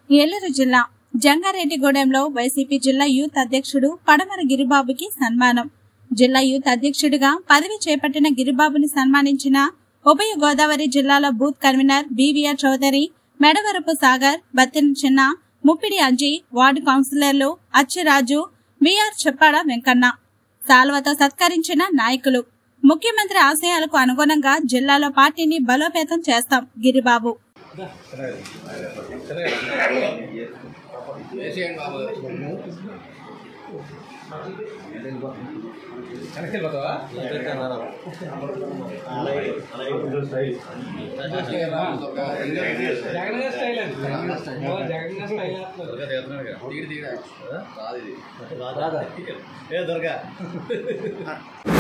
ఏలూరు జిల్లా జంగారెడ్డిగూడెంలో వైసీపీ జిల్లా యూత్ అధ్యక్షుడు పడమర గిరిబాబుకి సన్మానం జిల్లా యూత్ అధ్యక్షుడిగా పదవి చేపట్టిన గిరిబాబుని సన్మానించిన ఉభయ గోదావరి జిల్లాల booth convener BVR Chowdary Medavarapu Sagar Battina Chinna Muppidi Anji ward కౌన్సిలర్లు అచ్చిరాజు విఆర్ చెప్పాడ వెంకన్న సాల్వతో సత్కరించిన నాయకులు ముఖ్యమంత్రి ఆశయాలకు అనుగుణంగా జిల్లాలో పార్టీని బలోపేతం చేస్తాం గిరిబాబు వేసేయండి బాబు వెనక్కి వెళ్ళిపోతావా జగన్ గారి స్టైల్ అది ఓ జగన్ గారి స్టైల్ దిగి దిగి రాదు ఇది ఏ దొరక